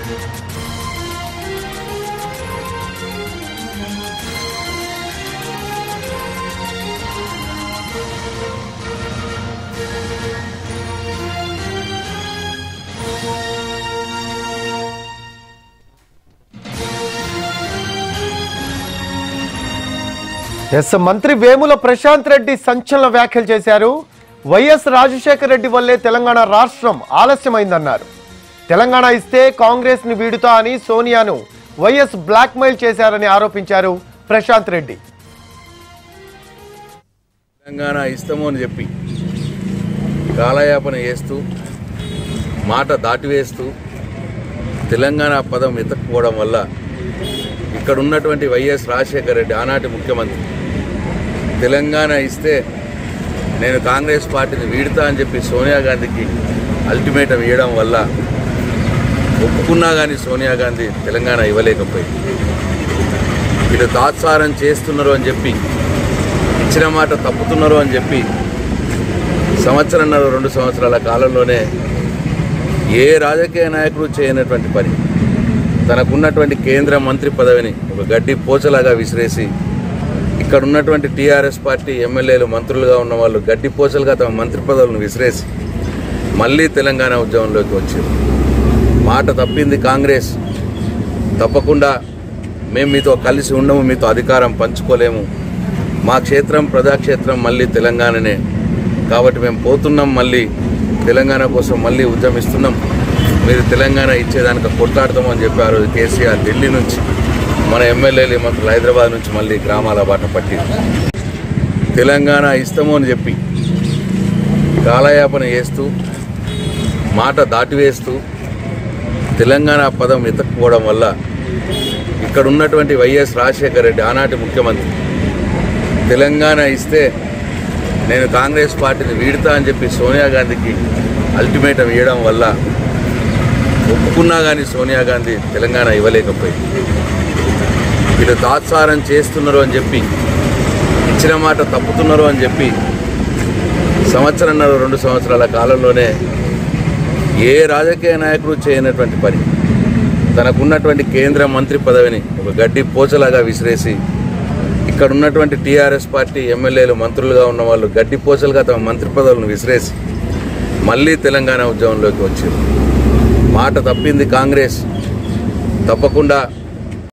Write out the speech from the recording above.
yes మంత్రి వేముల ప్రశాంత్ రెడ్డి సంచలన వ్యాఖ్యలు చేశారు వైఎస్ రాజశేఖర రెడ్డి వల్లే తెలంగాణ రాష్ట్రం ఆలస్యమైందన్నారు తెలంగాణ ఇస్తే కాంగ్రెస్ ని వీడుతా అని సోనియాను వైఎస్ బ్లాక్మెయిల్ చేశారని ఆరోపించారు ప్రశాంత్ రెడ్డి తెలంగాణ ఇస్తాము అని చెప్పి కాలయాపన చేస్తూ మాట దాటివేస్తూ తెలంగాణ పదం ఎత్తకపోవడం వల్ల ఇక్కడ ఉన్నటువంటి వైఎస్ రాజశేఖర రెడ్డి ఆనాటి ముఖ్యమంత్రి తెలంగాణ ఇస్తే నేను కాంగ్రెస్ పార్టీని వీడుతా అని చెప్పి సోనియా గాంధీకి అల్టిమేటం ఇవ్వడం వల్ల ఒప్పుకున్నా కానీ సోనియా గాంధీ తెలంగాణ ఇవ్వలేకపోయింది ఇటు తాత్సారం చేస్తున్నారు అని చెప్పి ఇచ్చిన మాట తప్పుతున్నారు అని చెప్పి సంవత్సరంన్నర రెండు సంవత్సరాల కాలంలోనే ఏ రాజకీయ నాయకుడు చేయనటువంటి పని తనకున్నటువంటి కేంద్ర మంత్రి పదవిని ఒక గడ్డి పోచలాగా విసిరేసి ఇక్కడ ఉన్నటువంటి టీఆర్ఎస్ పార్టీ ఎమ్మెల్యేలు మంత్రులుగా ఉన్న వాళ్ళు గడ్డి పోచలుగా తమ మంత్రి పదవులను విసిరేసి మళ్ళీ తెలంగాణ ఉద్యమంలోకి వచ్చారు మాట తప్పింది కాంగ్రెస్ తప్పకుండా మేము మీతో కలిసి ఉండము మీతో అధికారం పంచుకోలేము మా క్షేత్రం ప్రజాక్షేత్రం మళ్ళీ తెలంగాణనే కాబట్టి మేము పోతున్నాం మళ్ళీ తెలంగాణ కోసం మళ్ళీ ఉద్యమిస్తున్నాం మీరు తెలంగాణ ఇచ్చేదానికి కొట్లాడతామని చెప్పారు కేసీఆర్ ఢిల్లీ నుంచి మన ఎమ్మెల్యేలు మంత్రులు హైదరాబాద్ నుంచి మళ్ళీ గ్రామాల బాట పట్టి తెలంగాణ ఇస్తాము అని చెప్పి కాలయాపన చేస్తూ మాట దాటివేస్తూ తెలంగాణ పదం ఎత్తకపోవడం వల్ల ఇక్కడ ఉన్నటువంటి వైఎస్ రాజశేఖర రెడ్డి ఆనాటి ముఖ్యమంత్రి తెలంగాణ ఇస్తే నేను కాంగ్రెస్ పార్టీని వీడుతా అని చెప్పి సోనియా గాంధీకి అల్టిమేటం ఇవ్వడం వల్ల ఒప్పుకున్నా కానీ సోనియా గాంధీ తెలంగాణ ఇవ్వలేకపోయింది ఇటు తాత్సారం చేస్తున్నారు అని చెప్పి ఇచ్చిన మాట తప్పుతున్నారు అని చెప్పి సంవత్సరంన్నర రెండు సంవత్సరాల కాలంలోనే ఏ రాజకీయ నాయకుడు చేయనటువంటి పని తనకున్నటువంటి కేంద్ర మంత్రి పదవిని ఒక గడ్డి పోచలాగా విసిరేసి ఇక్కడ ఉన్నటువంటి టీఆర్ఎస్ పార్టీ ఎమ్మెల్యేలు మంత్రులుగా ఉన్న వాళ్ళు గడ్డి పోచలుగా తమ మంత్రి పదవులను విసిరేసి మళ్ళీ తెలంగాణ ఉద్యమంలోకి వచ్చారు మాట తప్పింది కాంగ్రెస్ తప్పకుండా